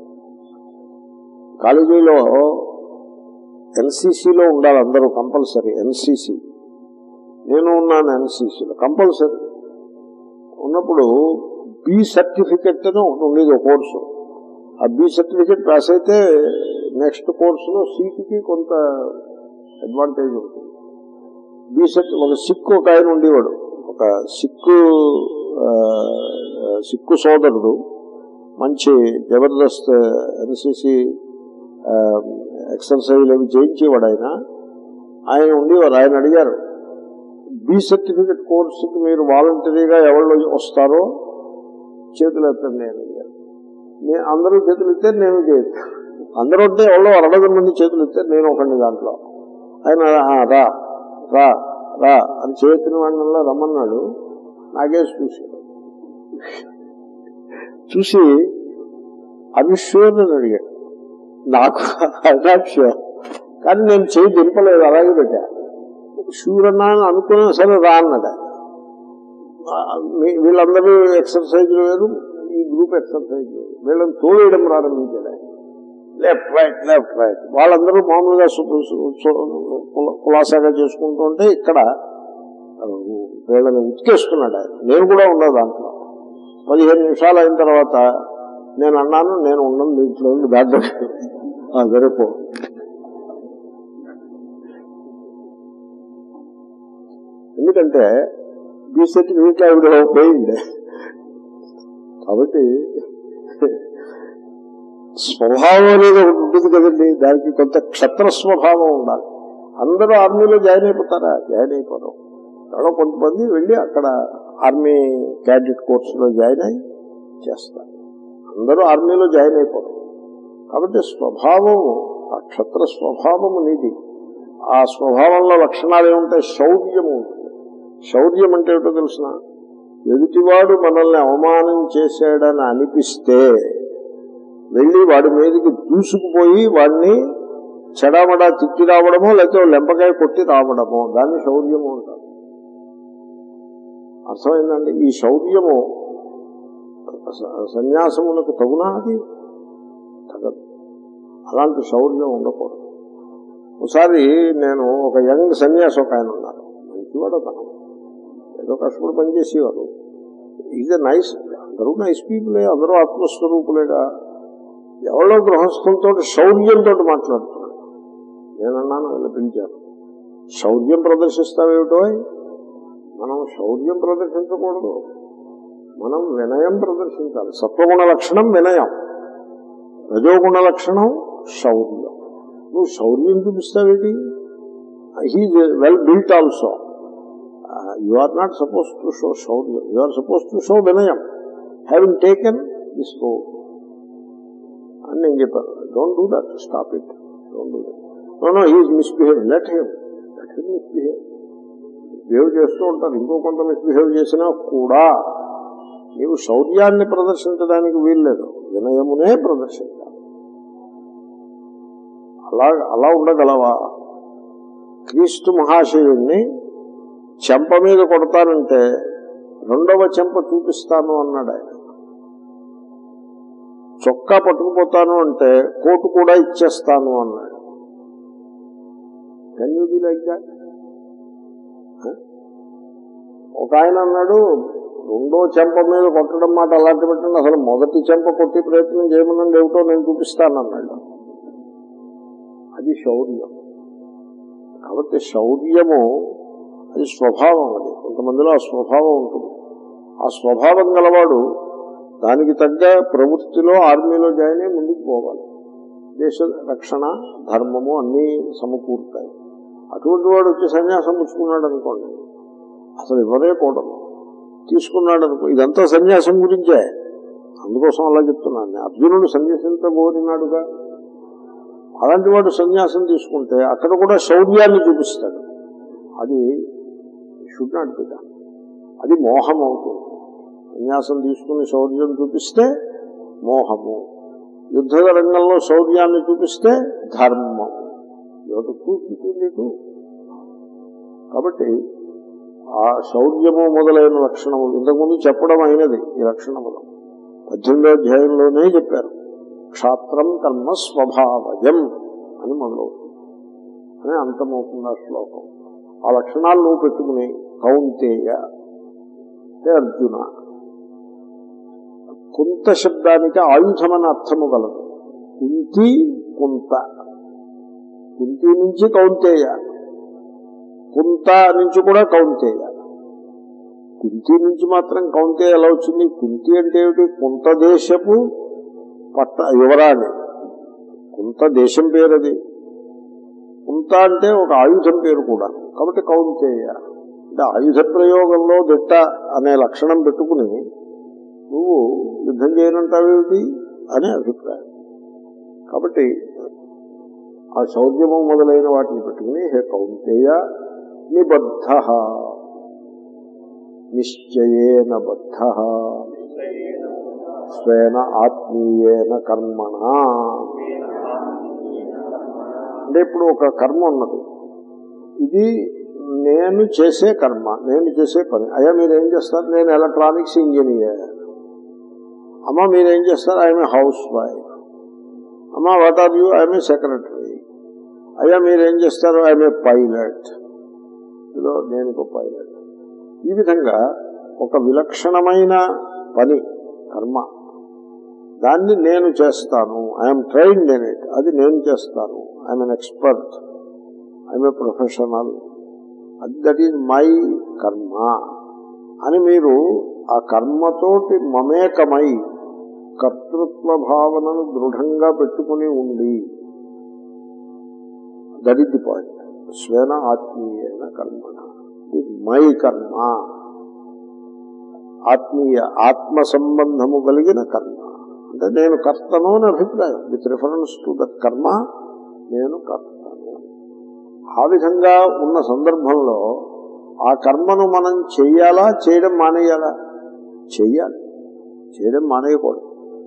కాలేజీలో ఎన్సీసీలో ఉండాలి అందరూ కంపల్సరీ ఎన్సీసీ నేను ఉన్నాను ఎన్సీసీలో కంపల్సరీ ఉన్నప్పుడు బి సర్టిఫికెట్ అని ఒకటి ఉండేది ఒక కోర్సు ఆ బి సర్టిఫికెట్ పాస్ అయితే నెక్స్ట్ కోర్సులో సీటుకి కొంత అడ్వాంటేజ్ ఉంటుంది బి సర్టి ఒక సిక్కు ఒక ఆయన ఉండేవాడు ఒక సిక్కు ఆ, సిక్కు సోదరుడు మంచి జబర్దస్త్ ఎన్సీసీ ఎక్సర్సైజ్ అవి చేయించేవాడు ఆయన ఆయన ఉండేవారు ఆయన అడిగారు బి సర్టిఫికెట్ కోర్సుకి మీరు వాలంటరీగా ఎవరు వస్తారో చేతులు ఎత్తండి నేను అడిగారు నేను అందరూ చేతులు ఎత్తే నేను చేయను అందరూ ఉంటే ఎవరో అరవై మంది చేతులు ఎత్తే నేను ఒకడిని దాంట్లో ఆయన "ఆ, రా రా రా అని చేతిన వాళ్ళ రమ్మన్నాడు నాగేసి చూశాడు చూసి అవిష్యూర్ అని అడిగాడు నాకు నాట్ షూర్ కానీ నేను చేయి దింపలేదు అలాగే పెట్టా షూర్ అన్నా అని అనుకున్నా సరే రా అన్నాడు ఆయన. ఆ, మీ- వీళ్ళందరూ ఎక్సర్సైజ్ వేరు ఈ గ్రూప్ ఎక్సర్సైజ్ వేరు వీళ్ళని తోలేయడం ప్రారంభించాడు ఆయన లెఫ్ట్ రైట్ లెఫ్ట్ రైట్ వాళ్ళందరూ మామూలుగా సు- సు- సు- కుల- కులాసాగా చేసుకుంటూ ఉంటే ఇక్కడ ఆ, వీళ్ళని ఉతికేస్తున్నాడు ఆయన నేను కూడా ఉన్నా దాంట్లో పదిహేను నిమిషాలు అయిన తర్వాత నేను అన్నాను నేను ఉన్నాను దీంట్లో ఉంది దాంట్లో సరిపో ఎందుకంటే బీ సర్టిఫికేట్ ఆవిడ పోయింది కాబట్టి స్వభావం అనేది ఒకటి ఉంటుంది కదండి దానికి కొంత క్షత్ర స్వభావం ఉండాలి అందరూ ఆర్మీలో జాయిన్ అయిపోతారా జాయిన్ అయిపోరు ఎవరో కొంతమంది వెళ్ళి అక్కడ ఆర్మీ క్యాడెట్ కోర్సులో జాయిన్ అయి చేస్తారు అందరూ ఆర్మీలో జాయిన్ అయిపోరు కాబట్టి స్వభావం ఆ క్షత్ర స్వభావము నీది ఆ స్వభావంలో లక్షణాలు ఏముంటాయి శౌర్యము ఉంటుంది శౌర్యం అంటే ఏమిటో తెలిసిన ఎదుటివాడు మనల్ని అవమానం చేశాడని అనిపిస్తే వెళ్ళి వాడి మీదకి దూసుకుపోయి వాడిని చెడామడా తిట్టి రావడమో లేకపోతే లెంపకాయ కొట్టి రావడమో దాన్ని శౌర్యము అంటారు అర్థమైందండి ఈ శౌర్యము స- సన్యాసములకు తగునా అది తగదు అలాంటి శౌర్యం ఉండకూడదు ఒకసారి నేను ఒక యంగ్ సన్యాసి ఒక ఆయన ఉన్నారు మంచివాడు తను ఏదో కష్టపడి పనిచేసేవారు ఈజ్ నైస్ అందరూ నైస్ పీపులే అందరూ ఆత్మస్వరూపులేగా ఎవరో గృహస్థంతో శౌర్యంతో మాట్లాడుతున్నాడు నేనన్నాను ఇలా పిలిచాను శౌర్యం ప్రదర్శిస్తావేమిటో మనం శౌర్యం ప్రదర్శించకూడదు మనం వినయం ప్రదర్శించాలి సత్వగుణ లక్షణం వినయం రజోగుణ లక్షణం శౌర్యం నువ్వు శౌర్యం చూపిస్తావేటి he's well built also you are not suppose to show శౌర్యం you are suppose to show వినయం హ్యావింగ్ టేకెన్ దిస్ రోడ్ అని నేను చెప్పాను don't do that stop it don't do that no no he is misbehave let him let him misbehave behave చేస్తూ ఉంటారు ఇంకో కొంత misbehave చేసినా కూడా నీవు శౌర్యాన్ని ప్రదర్శించడానికి వీల్లేదు వినయమునే ప్రదర్శించాలి అలా అలా ఉండగలవా క్రీస్తు మహాశయుణ్ణి చెంప మీద కొడతానంటే రెండవ చెంప చూపిస్తాను అన్నాడు ఆయన చొక్కా పట్టుకుపోతాను అంటే కోటు కూడా ఇచ్చేస్తాను అన్నాడు can you be like that ఒక ఆయన అన్నాడు రెండో చెంప మీద కొట్టడం మాట అలాంటి పెట్టండి అసలు మొదటి చెంప కొట్టి ప్రయత్నం చేయమనండి ఏమిటో నేను చూపిస్తాను అన్నాడు అది శౌర్యం కాబట్టి శౌర్యము అది స్వభావం అది కొంతమందిలో ఆ స్వభావం ఉంటుంది ఆ స్వభావం గలవాడు దానికి తగ్గ ప్రవృత్తిలో ఆర్మీలో జాయిన్ అయి ముందుకు పోవాలి దేశ రక్షణ ధర్మము అన్నీ సమకూరుతాయి అటువంటి వాడు వచ్చి సన్యాసం పుచ్చుకున్నాడు అనుకోండి అసలు ఇవ్వనే కూడదు తీసుకున్నాడు అనుకో ఇదంతా సన్యాసం గురించే అందుకోసం అలా చెప్తున్నాను నేను. అర్జునుడు సన్యాసించబోరినాడుగా అలాంటి వాడు సన్యాసం తీసుకుంటే అక్కడ కూడా శౌర్యాన్ని చూపిస్తాడు అది షుడ్ నాట్ బి డన్. అది మోహం అవుతుంది సన్యాసం తీసుకుని శౌర్యం చూపిస్తే మోహము యుద్ధ రంగంలో శౌర్యాన్ని చూపిస్తే ధర్మము చూపించలేదు కాబట్టి ఆ శౌర్యము మొదలైన లక్షణములు ఇంతకుముందు చెప్పడం అయినది ఈ లక్షణములు పద్దెనిమిదో అధ్యాయంలోనే చెప్పారు క్షాత్రం కర్మ స్వభావజం అని మొదలవుతుంది అని అంతమవుతుంది ఆ శ్లోకం ఆ లక్షణాలు నువ్వు పెట్టుకుని కౌంతేయ అంటే అర్జున కుంత శబ్దానికి ఆయుధమని అర్థము గలదు కుంతి కుంత కుంతి నుంచి కౌంతేయ కుంత నుంచి కూడా కౌంతేయ కుంతి నుంచి మాత్రం కౌంతేయ ఎలా వచ్చింది కుంతి అంటే ఏమిటి కుంత దేశపు పట్ట యువరాణి కుంత దేశం పేరు అది కుంత అంటే ఒక ఆయుధం పేరు కూడా కాబట్టి కౌంతేయ అంటే ఆయుధ ప్రయోగంలో దిట్ట అనే లక్షణం పెట్టుకుని నువ్వు యుద్ధం చేయనంటావేమిటి అనే అభిప్రాయం కాబట్టి ఆ శౌర్యము మొదలైన వాటిని పెట్టుకుని హే కౌంతేయ నిబద్ధ నిశ్చయేన బద్ధ స్వేన ఆత్మీయేన కర్మణ అంటే ఇప్పుడు ఒక కర్మ ఉన్నది ఇది నేను చేసే కర్మ నేను చేసే పని అయ్యా మీరు ఏం చేస్తారు నేను ఎలక్ట్రానిక్స్ ఇంజనీర్ అమ్మ మీరేం చేస్తారు ఐఎమ్ హౌస్ వైఫ్ అమ్మ what are you I'm secretary అయ్యా మీరేం చేస్తారు ఐఎమ్ ఏ పైలట్ ఇదో నేను ఒక పైలట్ ఈ విధంగా ఒక విలక్షణమైన పని కర్మ దాన్ని నేను చేస్తాను ఐఎమ్ ట్రైన్డ్ ఇన్ ఇట్ అది నేను చేస్తాను I'm an expert I'm a professional that is my karma అని మీరు ఆ కర్మతోటి మమేకమై కర్తృత్వ భావనను దృఢంగా పెట్టుకుని ఉండి దట్ ఈస్ ది పాయింట్ స్వేన ఆత్మీయైన కర్మణ మై కర్మ ఆత్మీయ ఆత్మ సంబంధము కలిగిన కర్మ అంటే నేను కర్తను అని అభిప్రాయం విత్ రిఫరెన్స్ టు ద కర్మ నేను కర్తను ఆ విధంగా ఉన్న సందర్భంలో ఆ కర్మను మనం చెయ్యాలా చేయడం మానేయాలా చెయ్యాలి చేయడం మానేయకూడదు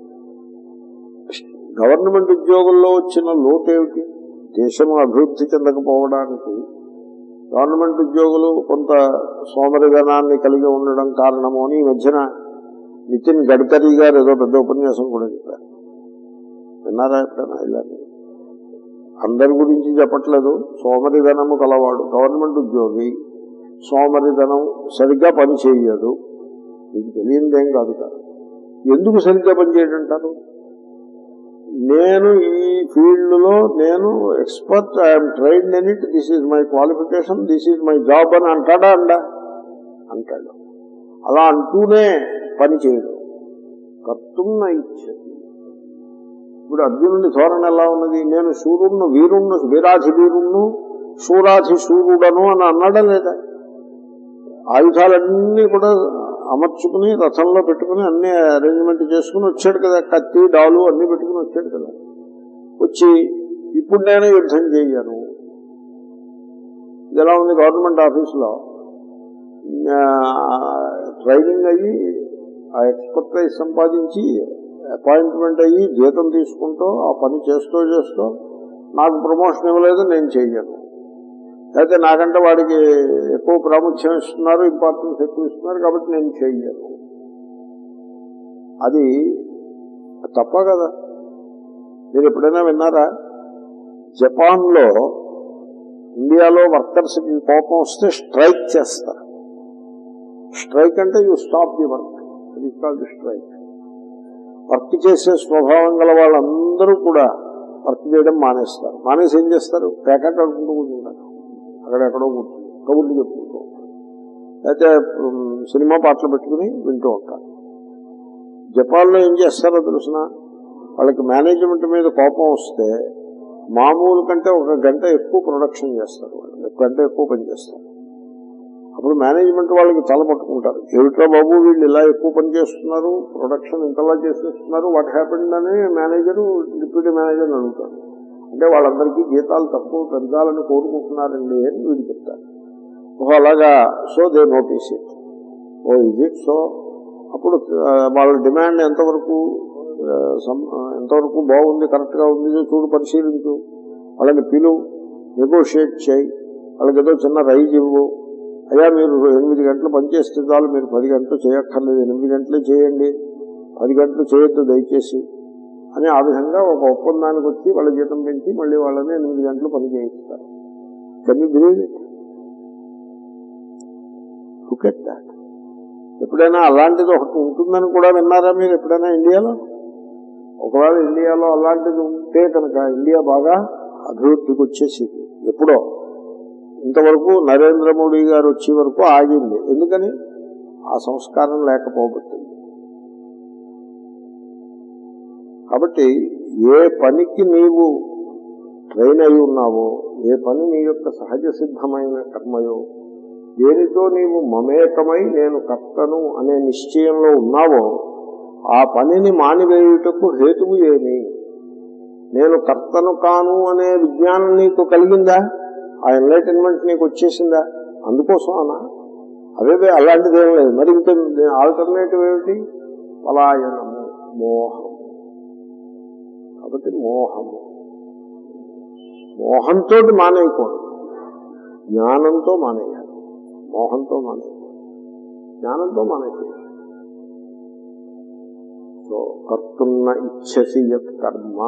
గవర్నమెంట్ ఉద్యోగుల్లో వచ్చిన లోటు ఏమిటి దేశం అభివృద్ధి చెందకపోవడానికి గవర్నమెంట్ ఉద్యోగులు కొంత సోమరిధనాన్ని కలిగి ఉండడం కారణము అని ఈ మధ్యన నితిన్ గడ్కరీ గారు ఏదో పెద్ద ఉపన్యాసం కూడా చెప్పారు విన్నారా ఎప్పుడైనా ఇలాంటి అందరి గురించి చెప్పట్లేదు సోమరిధనము కలవాడు గవర్నమెంట్ ఉద్యోగి సోమరిధనం సరిగ్గా పని చేయడు మీకు తెలియనిదేం కాదు కాదు ఎందుకు సరిగ్గా పని చేయడంటారు నేను ఈ ఫీల్డ్ లో నేను expert I'm trained in it this is my qualification this is my job అని అంటాడా అండా అంటాడు అలా అంటూనే పని చేయడు కర్తున్న ఇచ్చేది ఇప్పుడు అర్జునుడి ధోరణ ఎలా ఉన్నది నేను శూరుణ్ణు వీరుణ్ణు వీరాధి వీరుణ్ణు శూరాధి శూరుడను అని అన్నాడా లేదా ఆయుధాలన్నీ కూడా అమర్చుకుని రథంలో పెట్టుకుని అన్ని అరేంజ్మెంట్ చేసుకుని వచ్చాడు కదా కత్తి డాలు అన్ని పెట్టుకుని వచ్చాడు కదా వచ్చి ఇప్పుడు నేను యుద్ధం చేయను ఇది ఎలా ఉంది గవర్నమెంట్ ఆఫీసులో ట్రైనింగ్ అయ్యి ఆ ఎక్స్పర్టైజ్ సంపాదించి అపాయింట్మెంట్ అయ్యి జీతం తీసుకుంటూ ఆ పని చేస్తూ చేస్తూ నాకు ప్రమోషన్ ఇవ్వలేదు నేను చెయ్యను అయితే నాకంటే వాడికి ఎక్కువ ప్రాముఖ్యం ఇస్తున్నారు ఇంపార్టెన్స్ ఎక్కువ ఇస్తున్నారు కాబట్టి నేను చెయ్యను అది తప్ప కదా మీరు ఎప్పుడైనా విన్నారా జపాన్లో ఇండియాలో వర్కర్స్కి కోపం వస్తే స్ట్రైక్ చేస్తారు స్ట్రైక్ అంటే యూ స్టాప్ ది వర్క్ అది కాల్ ది స్ట్రైక్ వర్క్ చేసే స్వభావం గల వాళ్ళందరూ కూడా వర్క్ చేయడం మానేస్తారు మానేసి ఏం చేస్తారు ప్యాకెట్ అనుకుంటూ కూర్చుంటారు అక్కడెక్కడో కూర్చుని కబుర్లు చెప్పుకుంటూ ఉంటారు అయితే ఉమ్, సినిమా పాటలు పెట్టుకుని వింటూ ఉంటారు జపాన్లో ఏం చేస్తారో తెలుసిన వాళ్ళకి మేనేజ్మెంట్ మీద కోపం వస్తే మామూలు కంటే ఒక గంట ఎక్కువ ప్రొడక్షన్ చేస్తారు వాళ్ళు ఒక గంట ఎక్కువ పని చేస్తారు అప్పుడు మేనేజ్మెంట్ వాళ్ళకి తల పట్టుకుంటారు ఏమిట్రా బాబు వీళ్ళు ఇలా ఎక్కువ పని చేస్తున్నారు ప్రొడక్షన్ ఇంతలా చేసేస్తున్నారు వాట్ హ్యాపెండ్ అని మేనేజర్ డిప్యూటీ మేనేజర్ అడుగుతారు అంటే వాళ్ళందరికీ జీతాలు తక్కువ పెంచాలని కోరుకుంటున్నారండి అని వీడు చెప్తారు ఓహో అలాగా so they notice it oh is it so అప్పుడు ఆ, వాళ్ళ డిమాండ్ ఎంతవరకు ఆ, సం- ఆ, ఎంతవరకు బాగుంది కరెక్ట్ గా ఉంది చూడు పరిశీలించు వాళ్ళని పిలువు నెగోషియేట్ చేయి వాళ్ళకి ఏదో చిన్న రైజ్ ఇవ్వు అయ్యా మీరు ఎనిమిది గంటలు పనిచేస్తే చాలు మీరు పది గంటలు చేయక్కర్లేదు ఎనిమిది గంటలే చేయండి పది గంటలు చేయొద్దు దయచేసి అని ఆ విధంగా ఒక ఒప్పందానికి వచ్చి వాళ్ళ జీతం పెంచి మళ్ళీ వాళ్ళని ఎనిమిది గంటలు పని చేయిస్తారు can you believe it look at that ఎప్పుడైనా అలాంటిది ఒకటి ఉంటుందని కూడా విన్నారా మీరు ఎప్పుడైనా ఇండియాలో ఒకవేళ ఇండియాలో అలాంటిది ఉంటే కనుక ఇండియా బాగా అభివృద్ధికి వచ్చేసింది ఎప్పుడో ఇంతవరకు నరేంద్ర మోడీ గారు వచ్చే వరకు ఆగింది ఎందుకని ఆ సంస్కారం లేకపోబట్టింది కాబట్టి ఏ పనికి నీవు ట్రైన్ అయి ఉన్నావో ఏ పని నీ యొక్క సహజ సిద్ధమైన కర్మయో దేనితో నీవు మమేకమై నేను కర్తను అనే నిశ్చయంలో ఉన్నావో ఆ పనిని మానివేయుటకు హేతువు ఏమి నేను కర్తను కాను అనే విజ్ఞానం నీకు కలిగిందా ఆ ఎన్లైటన్మెంట్ నీకు వచ్చేసిందా అందుకోసం అనా అవే అలాంటిది ఏం లేదు మరి ఇంకా ఆల్టర్నేటివ్ ఏమిటి పలాయనము మోహము కాబట్టి మోహము మోహంతో మానేయకూడదు జ్ఞానంతో మానేయాలి మోహంతో మానేయాలి జ్ఞానంతో మానేయాలి సో కర్తున్న ఇచ్చసి యత్ కర్మ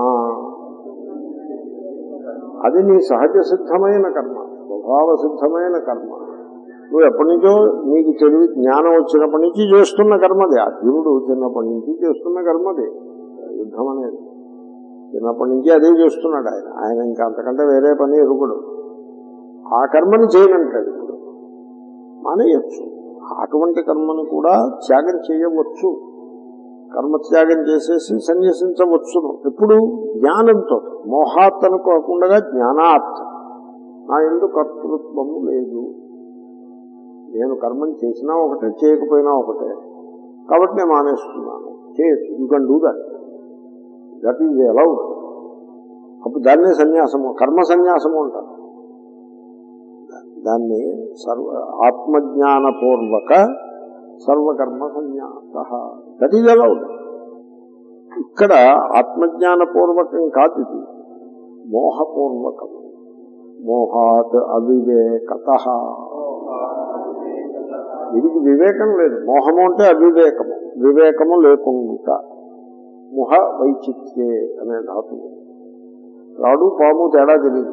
అది నీ సహజ సిద్ధమైన కర్మ స్వభావ సిద్ధమైన కర్మ నువ్వు ఎప్పటి నుంచో నీకు తెలివి జ్ఞానం వచ్చినప్పటి నుంచి చేస్తున్న కర్మది అర్జునుడు చిన్నప్పటి నుంచి చేస్తున్న కర్మది యుద్ధం అనేది చిన్నప్పటి నుంచి అదే చేస్తున్నాడు ఆయన ఆయన ఇంకా అంతకంటే వేరే పని ఎరుగుడు ఆ కర్మని చేయనంటాడు ఇప్పుడు మానేయచ్చు అటువంటి కర్మను కూడా త్యాగం చేయవచ్చు కర్మత్యాగం చేసేసి సన్యసించవచ్చును ఎప్పుడు జ్ఞానంతో మోహాత్ అనుకోకుండా జ్ఞానాత్ నా ఎందుకు కర్తృత్వము లేదు నేను కర్మం చేసినా ఒకటే చేయకపోయినా ఒకటే కాబట్టి నేను మానేస్తున్నాను చేయొచ్చు you can do that that is allowed అప్పుడు దాన్నే సన్యాసము కర్మ సన్యాసము అంటారు దాన్ని సర్వ ఆత్మజ్ఞానపూర్వక సర్వకర్మ సన్యాస దట్ ఈజ్ అలౌడ్ ఇక్కడ ఆత్మజ్ఞానపూర్వకం కాదు ఇది మోహపూర్వకం మోహాత్ అవివేకత వీడికి వివేకం లేదు మోహము అంటే అవివేకము వివేకము లేకుండా ముహ వైచిత్యే అనే ధాతువు రాడు పాము తేడా తెలియదు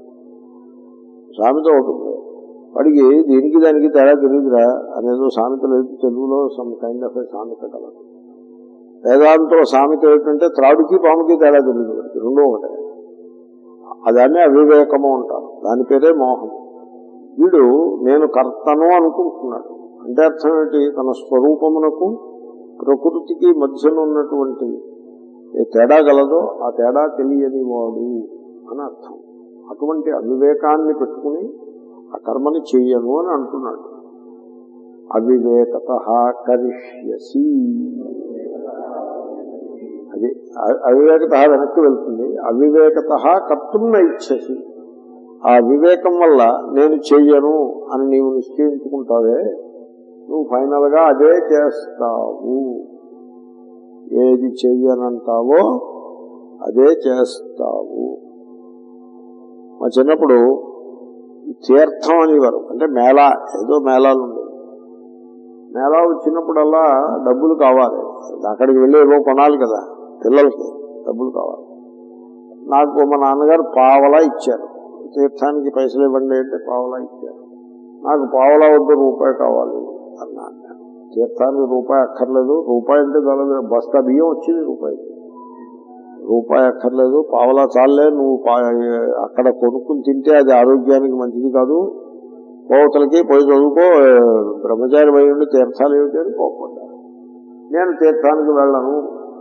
సామెత ఉంటుంది వాడికి దీనికి దానికి తేడా తెలియదురా అనేదో సామెత లేదు తెలుగులో సమ్ కైండ్ ఆఫ్ సామెత కలదు వేదాంతో సామెత ఏంటంటే త్రాడుకి పాముకి తేడా తెలియదు వాడికి రెండో ఒకటే అదాన్ని అవివేకము అంటారు దాని పేరే మోహం వీడు నేను కర్తను అనుకుంటున్నాడు అంటే అర్థం ఏంటి తన స్వరూపమునకు ప్రకృతికి మధ్యన ఉన్నటువంటి ఏ తేడా గలదో ఆ తేడా తెలియని వాడు అని అర్థం అటువంటి అవివేకాన్ని పెట్టుకుని ఆ కర్మని చెయ్యను అని అంటున్నాడు అవివేకత కరిష్యసి అది అ- అవివేకత వెనక్కి వెళ్తుంది అవివేకత కర్తున్న ఇచ్చసి ఆ వివేకం వల్ల నేను చెయ్యను అని నీవు నిశ్చయించుకుంటావే నువ్వు ఫైనల్ గా అదే చేస్తావు ఏది చెయ్యనంటావో అదే చేస్తావు మా చిన్నప్పుడు తీర్థం అనేవారు అంటే మేళా ఏదో మేళాలు ఉండేవి మేళా వచ్చినప్పుడల్లా డబ్బులు కావాలి అక్కడికి వెళ్ళి ఏవో కొనాలి కదా పిల్లలకి డబ్బులు కావాలి నాకు మా నాన్నగారు పావలా ఇచ్చారు తీర్థానికి పైసలు ఇవ్వండి అంటే పావలా ఇచ్చారు నాకు పావలా వద్ద రూపాయి కావాలి అన్నాను నేను. తీర్థానికి రూపాయి అక్కర్లేదు రూపాయి అంటే చాలా బస్తా బియ్యం వచ్చింది రూపాయి రూపాయి అక్కర్లేదు పావలా చాలే నువ్వు పా- అక్కడ కొనుక్కుని తింటే అది ఆరోగ్యానికి మంచిది కాదు కోవతలకి పోయి చదువుకో బ్రహ్మచారి పోయి ఉండి తీర్థాలు ఏమిటి అని కోపడ్డాను నేను తీర్థానికి వెళ్ళను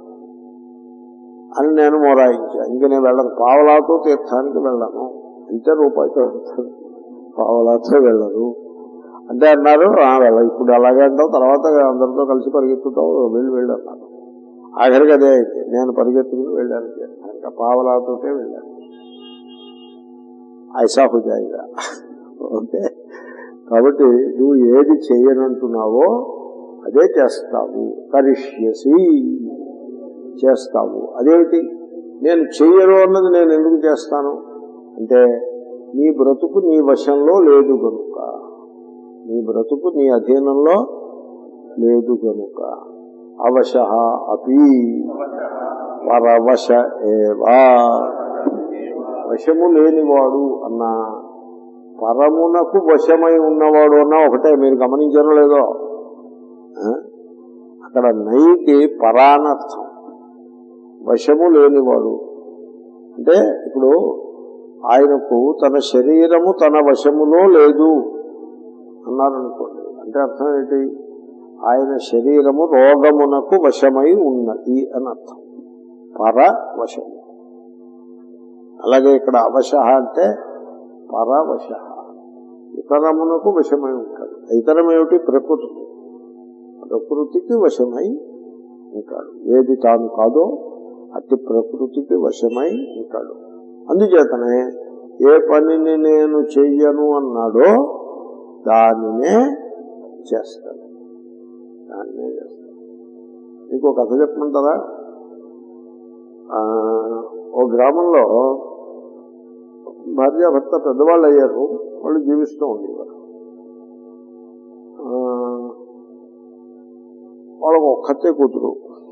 అని నేను మొరాయించా ఇంక నేను వెళ్ళను పావలాతో తీర్థానికి వెళ్ళను అంటే రూపాయితో వెళ్తాను పావలాతో వెళ్ళను అంటే అన్నారు "ఆ, వెళ్ళ ఇప్పుడు అలాగే అంటావు తర్వాత అందరితో కలిసి పరిగెత్తుతావు వెళ్ళి వెళ్ళు అన్నారు ఆఖరికి అదే అయితే నేను పరిగెత్తుకుని వెళ్ళాను ఇంకా పావలాతోటే వెళ్ళాను ఐసా హుజాయిగా ఓకే కాబట్టి నువ్వు ఏది చేయనంటున్నావో అదే చేస్తావు కరిష్యసి చేస్తావు అదేమిటి నేను చెయ్యను అన్నది నేను ఎందుకు చేస్తాను అంటే నీ బ్రతుకు నీ వశంలో లేదు గనుక నీ బ్రతుకు నీ అధీనంలో లేదు గనుక అవశ అపి పరవశ ఏవా వశము లేనివాడు అన్నా పరమునకు వశమై ఉన్నవాడు అన్నా ఒకటే మీరు గమనించారో లేదో ఆ? అక్కడ నైకి పరానర్థం వశము లేనివాడు అంటే ఇప్పుడు ఆయనకు తన శరీరము తన వశములో లేదు అన్నారనుకోండి అంటే అర్థం ఏంటి ఆయన శరీరము రోగమునకు వశమై ఉన్నది అని అర్థం పరవశము అలాగే ఇక్కడ అవశ అంటే పరవశ ఇతరమునకు వశమై ఉంటాడు ఇతరం ఏమిటి ప్రకృతి ప్రకృతికి వశమై ఉంటాడు ఏది తాను కాదో అతి ప్రకృతికి వశమై ఉంటాడు అందుచేతనే ఏ పనిని నేను చెయ్యను అన్నాడో దానినే చేస్తాడు దాన్నే చేస్తాడు మీకు ఒక కథ చెప్పమంటారా ఆ, ఓ గ్రామంలో భార్యాభర్త పెద్దవాళ్ళు అయ్యారు వాళ్ళు జీవిస్తూ ఉండేవారు ఆ, వాళ్ళకు ఒక్కతే కూతురు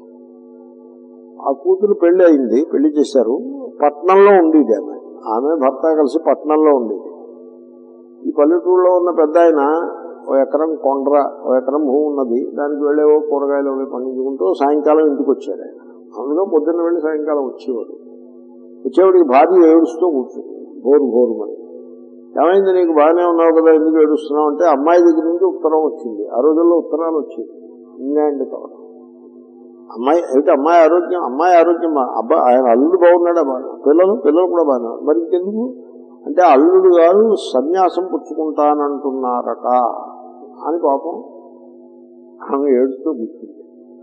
ఆ కూతురు పెళ్లి అయింది పెళ్లి చేశారు పట్నంలో ఉండేది ఆమె ఆమె భర్త కలిసి పట్నంలో ఉండేది ఈ పల్లెటూరులో ఉన్న పెద్ద ఆయన ఓ ఎకరం కొండ్ర ఓ ఎకరం భూమి ఉన్నది దానికి వెళ్ళేవో కూరగాయలు అవి పండించుకుంటూ సాయంకాలం ఇంటికి వచ్చాడు ఆయన అందులో పొద్దున్న వెళ్ళి సాయంకాలం వచ్చేవాడు వచ్చేవాడికి భార్య ఏడుస్తూ కూర్చుంది బోరు బోరు మరి ఏమైంది నీకు బాగానే ఉన్నావు కదా ఎందుకు ఏడుస్తున్నావు అంటే అమ్మాయి దగ్గర నుంచి ఉత్తరం వచ్చింది ఆ రోజుల్లో ఉత్తరాలు వచ్చేది ఇంగ్లాండ్ కావడం అమ్మాయి అయితే అమ్మాయి ఆరోగ్యం అమ్మాయి ఆరోగ్యం బా- అబ్బా ఆయన అల్లుడు బాగున్నాడా బాగా పిల్లలు పిల్లలు కూడా బాగా మరి ఇంకెందుకు అంటే అల్లుడు గారు సన్యాసం పుచ్చుకుంటానంటున్నారట అని పాపం ఆమె ఏడుస్తూ కూర్చుంది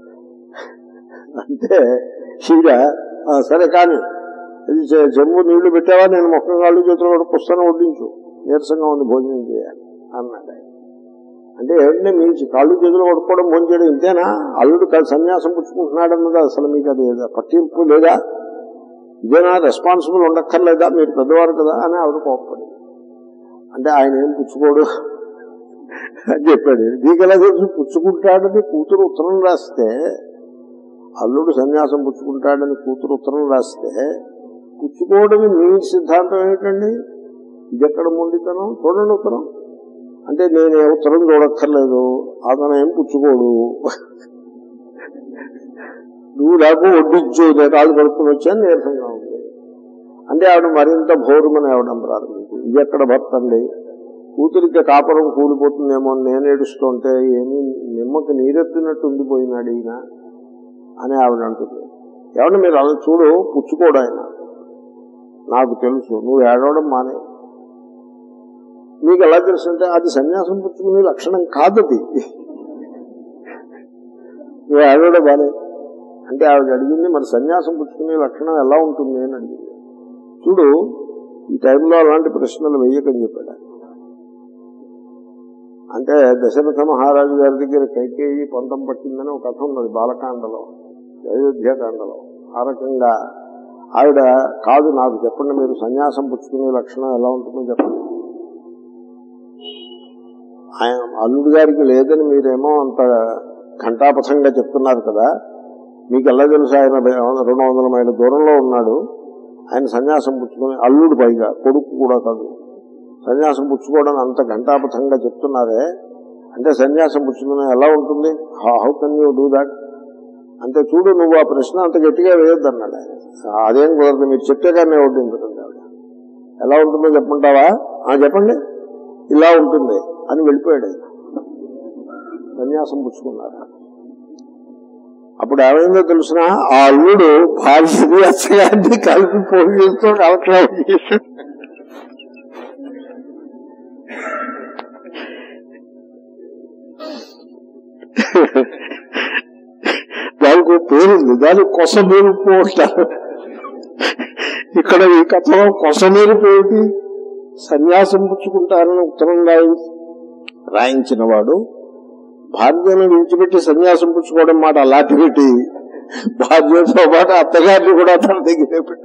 అంటే ఈడ "ఆ, సరే కానీ ఇది చె- చెంబు నీళ్లు పెట్టావా నేను మొక్క కాళ్ళు చేతులు కూడా పుస్తకం వడ్డించు నీరసంగా ఉంది భోజనం చేయాలి అన్నాడు ఆయన. అంటే ఏమంటే మీ కాళ్ళు చేతులు కొట్టుకోవడం భోజనం చేయడం ఇంతేనా అల్లుడు కాదు సన్యాసం పుచ్చుకుంటున్నాడు అన్నది అసలు మీకు అది పట్టింపు లేదా ఇదేనా రెస్పాన్సిబుల్ ఉండక్కర్లేదా మీరు పెద్దవారు కదా అని ఆవిడ కోప్పడి అంటే ఆయన ఏం పుచ్చుకోడు అని చెప్పాడు నీకెలా తెలుసు పుచ్చుకుంటాడని కూతురు ఉత్తరం రాస్తే అల్లుడు సన్యాసం పుచ్చుకుంటాడని కూతురు ఉత్తరం రాస్తే పుచ్చుకోవడం మీ సిద్ధాంతం ఏమిటండి ఇది ఎక్కడ మొండితనం చూడండి ఉత్తరం అంటే నేను ఏ ఉత్తరం చూడక్కర్లేదు అతను ఏం పుచ్చుకోడు నువ్వు నాకు వడ్డించు నేను కాళ్ళు కడుపుకుని వచ్చాను నీరసంగా ఉంది అంటే ఆవిడ మరింత భోరుమని అవడం ప్రారంభించింది ఇది ఎక్కడ భర్త అండి కూతురికి కాపురం కూలిపోతుందేమో అని నేను ఏడుస్తుంటే ఏమీ నిమ్మకి నీరెత్తినట్టు ఉండిపోయినాడు ఈయన అని ఆవిడ అంటుంది ఏమన్నా మీరు అలా చూడు పుచ్చుకోడు ఆయన నాకు తెలుసు నువ్వు ఏడవడం మానే నీకు ఎలా తెలుసు అంటే అది సన్యాసం పుచ్చుకునే లక్షణం కాదది నువ్వు ఏడవడం బానే అంటే ఆవిడ అడిగింది మరి సన్యాసం పుచ్చుకునే లక్షణం ఎలా ఉంటుంది అని అడిగింది చూడు ఈ టైంలో అలాంటి ప్రశ్నలు వెయ్యకని చెప్పాడు ఆయన. అంటే దశరథ మహారాజు గారి దగ్గర కైకేయి పంతం పట్టిందని ఒక కథ ఉన్నది బాలకాండలో అయోధ్యకాండలో ఆ రకంగా ఆవిడ కాదు నాకు చెప్పండి మీరు సన్యాసం పుచ్చుకునే లక్షణం ఎలా ఉంటుందో చెప్పండి ఆయన అల్లుడు గారికి లేదని మీరేమో అంత ఘంటాపథంగా చెప్తున్నారు కదా మీకు ఎలా తెలుసు ఆయన రెండు వందల మైళ్ళ దూరంలో ఉన్నాడు ఆయన సన్యాసం పుచ్చుకుని అల్లుడు పైగా కొడుకు కూడా కాదు సన్యాసం పుచ్చుకోవడం అంత ఘంటాపథంగా చెప్తున్నారే అంటే సన్యాసం పుచ్చుకుని ఎలా ఉంటుంది how can you do that అంటే చూడు నువ్వు ఆ ప్రశ్న అంత గట్టిగా వేయొద్దు అన్నాడు ఆయన అదేం కుదరదు మీరు చెప్తే కానీ వడ్డించకండి ఆవిడ ఎలా ఉంటుందో చెప్పమంటావా ఆ చెప్పండి ఇలా ఉంటుంది అని వెళ్ళిపోయాడు ఆయన సన్యాసం పుచ్చుకున్నారు అప్పుడు ఏమైందో తెలిసిన ఆ అల్లుడు భార్యని అచ్చగారిని కలిపి పోషిస్తూ కలెక్టర్ చేశాడు దానికి ఒక పేరుంది దాని కొసమేరుపు అంటారు ఇక్కడ ఈ కథలో కొసమేరుపు ఏమిటి సన్యాసం పుచ్చుకుంటారని ఉత్తరం రాయి రాయించిన వాడు భార్యను విడిచిపెట్టి సన్యాసం పుచ్చుకోవడం మాట అలాంటి పెట్టి భార్యతో పాటు అత్తగారిని కూడా తన దగ్గరే పెట్టు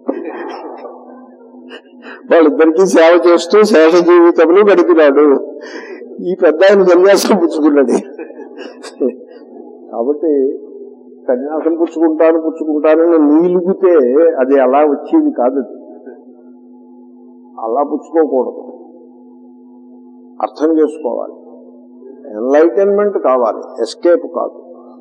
వాళ్ళిద్దరికీ సేవ చేస్తూ శేష జీవితంలో గడిపినాడు ఈ పెద్ద ఆయన సన్యాసం పుచ్చుకున్నాడు కాబట్టి సన్యాసం పుచ్చుకుంటాను పుచ్చుకుంటానని నీలుగితే అది అలా వచ్చేది కాదు అది. అలా పుచ్చుకోకూడదు అర్థం చేసుకోవాలి ఎన్లైటన్మెంట్ కావాలి ఎస్కేప్ కాదు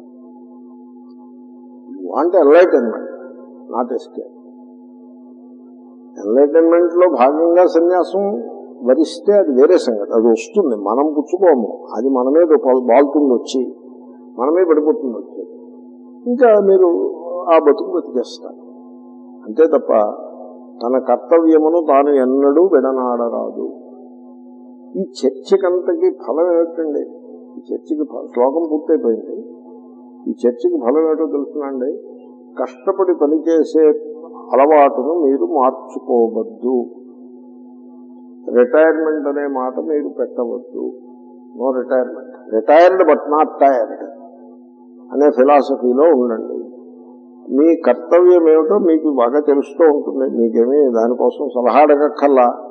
want enlightenment not escape enlightenment లో భాగంగా సన్యాసం వరిస్తే అది వేరే సంగతి అది వస్తుంది మనం పుచ్చుకోము అది మనమే బాల్తుంది వచ్చి మనమే పడిపోతుంది వచ్చి ఇంకా మీరు ఆ బతుకు బతికేస్తారు అంతే తప్ప తన కర్తవ్యమును తాను ఎన్నడూ విడనాడరాదు ఈ చర్చకంతకి ఫలం ఏమిటండి ఈ చర్చకి ఫ- శ్లోకం పూర్తయిపోయింది ఈ చర్చకి ఫలం ఏమిటో తెలుసునండి కష్టపడి పనిచేసే అలవాటును మీరు మార్చుకోవద్దు రిటైర్మెంట్ అనే మాట మీరు పెట్టవద్దు no retirement retired but not tired అనే ఫిలాసఫీలో ఉండండి మీ కర్తవ్యం ఏమిటో మీకు బాగా తెలుస్తూ ఉంటుంది మీకేమీ దానికోసం సలహా అడగక్కర్లా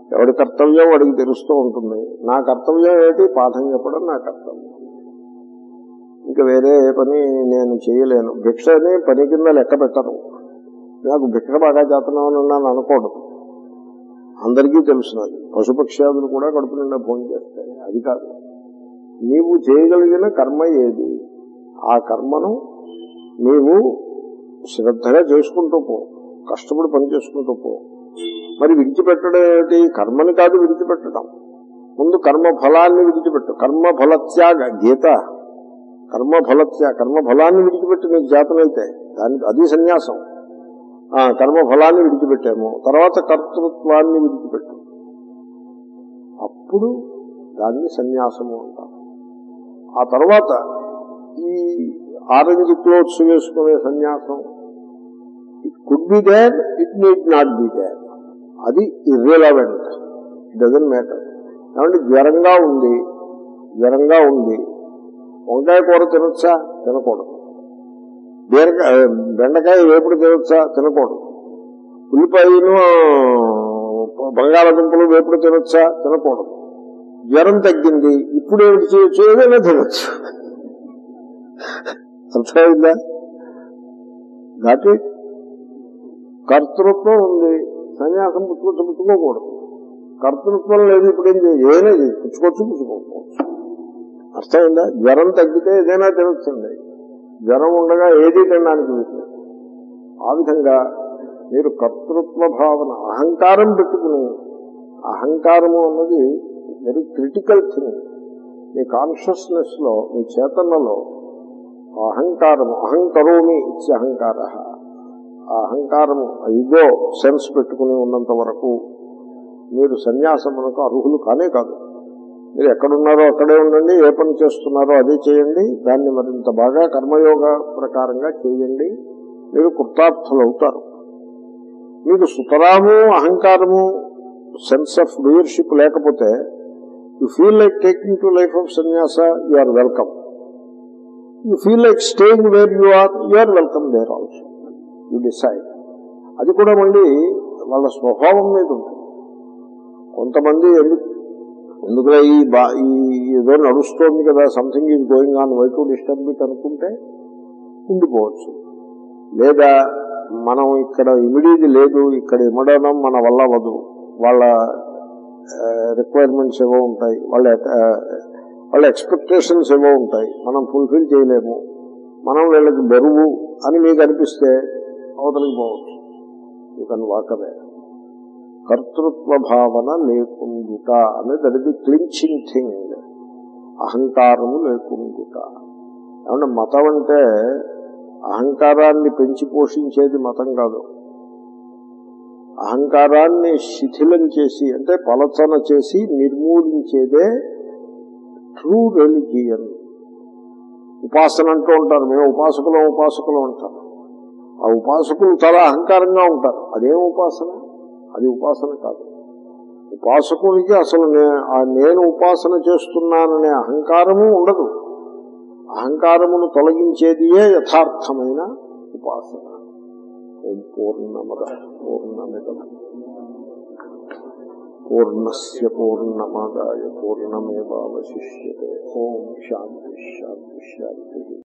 ఎవడి కర్తవ్యం వాడికి తెలుస్తూ ఉంటుంది నా కర్తవ్యం ఏంటి పాఠం చెప్పడం నా కర్తవ్యం ఇంకా వేరే ఏ పని నేను చేయలేను భిక్షని పని కింద లెక్క పెట్టను నాకు భిక్ష బాగా చేతనం అని అనుకోడు అందరికీ తెలుసున్నది పశుపక్ష్యాదులు కూడా కడుపు నిండా భోజనం చేస్తాయి అది కాదు నీవు చేయగలిగిన కర్మ ఏది ఆ కర్మను నీవు శ్రద్ధగా చేసుకుంటూ పో కష్టపడి పని చేసుకుంటూ పో మరి విడిచిపెట్టడం ఏమిటి కర్మని కాదు విడిచిపెట్టడం ముందు కర్మ ఫలాన్ని విడిచిపెట్టు కర్మ ఫలత్యాగ గీత కర్మ ఫలత్యాగ కర్మ ఫలాన్ని విడిచిపెట్టి నీకు జాతనైతే దాని అది సన్యాసం ఆ కర్మ ఫలాన్ని విడిచిపెట్టాము తర్వాత కర్తృత్వాన్ని విడిచిపెట్టు అప్పుడు దాన్ని సన్యాసము అంటారు ఆ తర్వాత ఈ ఆరెంజ్ క్లోత్స్ వేసుకునే సన్యాసం it could be there it need not be there అది ఇర్రెలవెంట్ ఇట్ డజన్ మ్యాటర్ కాబట్టి జ్వరంగా ఉంది జ్వరంగా ఉంది వంకాయ కూర తినొచ్చా తినకూడదు బీరకాయ బెండకాయ వేపుడు తినొచ్చా తినకూడదు ఉల్లిపాయను బంగాళదుంపలు వేపుడు తినొచ్చా తినకూడదు జ్వరం తగ్గింది ఇప్పుడు ఏమిటి చేయొచ్చు ఏదైనా తినొచ్చు అర్థమైందా దాటి కర్తృత్వం ఉంది సన్యాసం పుచ్చుకొచ్చు పుచ్చుకోకూడదు కర్తృత్వం లేదు ఇప్పుడు ఏం చేయాలి ఏదైనా చేయి పుచ్చుకోవచ్చు పుచ్చుకోకపోవచ్చు అర్థమైందా జ్వరం తగ్గితే ఏదైనా తినొచ్చండి జ్వరం ఉండగా ఏది తినడానికి వీలు ఆ విధంగా మీరు కర్తృత్వ భావన అహంకారం పెట్టుకుని అహంకారము అన్నది వెరీ క్రిటికల్ థింగ్ మీ కాన్షియస్నెస్ లో మీ చేతనలో అహంకారము అహంకరోమి ఇచ్చి అహంకార ఆ అహంకారము ఇదో సెన్స్ పెట్టుకుని ఉన్నంత వరకు మీరు సన్యాసమునకు అర్హులు కానే కాదు మీరు ఎక్కడున్నారో అక్కడే ఉండండి ఏ పని చేస్తున్నారో అదే చేయండి దాన్ని మరింత బాగా కర్మయోగ ప్రకారంగా చేయండి మీరు కృతార్థులు అవుతారు మీకు సుతరాము అహంకారము సెన్స్ ఆఫ్ డూయర్షిప్ లేకపోతే you feel like taking to life of sannyasa you are welcome you feel like staying where you are you are welcome there also you decide అది కూడా మళ్ళీ వాళ్ళ స్వభావం మీద ఉంటుంది కొంతమంది ఎందుకు ఎందుకులా ఈ బా ఈ ఏదో నడుస్తోంది కదా something is going on why to disturb it అనుకుంటే ఉండిపోవచ్చు లేదా మనం ఇక్కడ ఇమిడీది లేదు ఇక్కడ ఇమడడం మన వల్ల వదు వాళ్ళ రిక్వైర్మెంట్స్ ఏవో ఉంటాయి వాళ్ళ వాళ్ళ ఎక్స్పెక్టేషన్స్ ఏవో ఉంటాయి మనం ఫుల్ఫిల్ చేయలేము మనం వీళ్ళకి బరువు అని మీకు అనిపిస్తే అవతలికి పోవచ్చు యూ కెన్ వాకవే కర్తృత్వ భావన లేకుండుట అనేది అది క్లించింగ్ థింగ్ అహంకారము లేకుండుట ఏమంటే మతం అంటే అహంకారాన్ని పెంచి పోషించేది మతం కాదు అహంకారాన్ని శిథిలం చేసి అంటే పలచన చేసి నిర్మూలించేదే ట్రూ రెలిజియన్ ఉపాసన అంటూ ఉంటారు మేము ఉపాసకులం ఉపాసకులం అంటారు ఆ ఉపాసకులు చాలా అహంకారంగా ఉంటారు అదేం ఉపాసన అది ఉపాసన కాదు ఉపాసకునికి అసలు నేను ఉపాసన చేస్తున్నాననే అహంకారము ఉండదు అహంకారమును తొలగించేదియే యథార్థమైన ఉపాసన ఓం పూర్ణమద పూర్ణమిద పూర్ణస్ పూర్ణమాదాయ పూర్ణమేవాశిష్యే ఓం శాంతి శాంతి శాంతి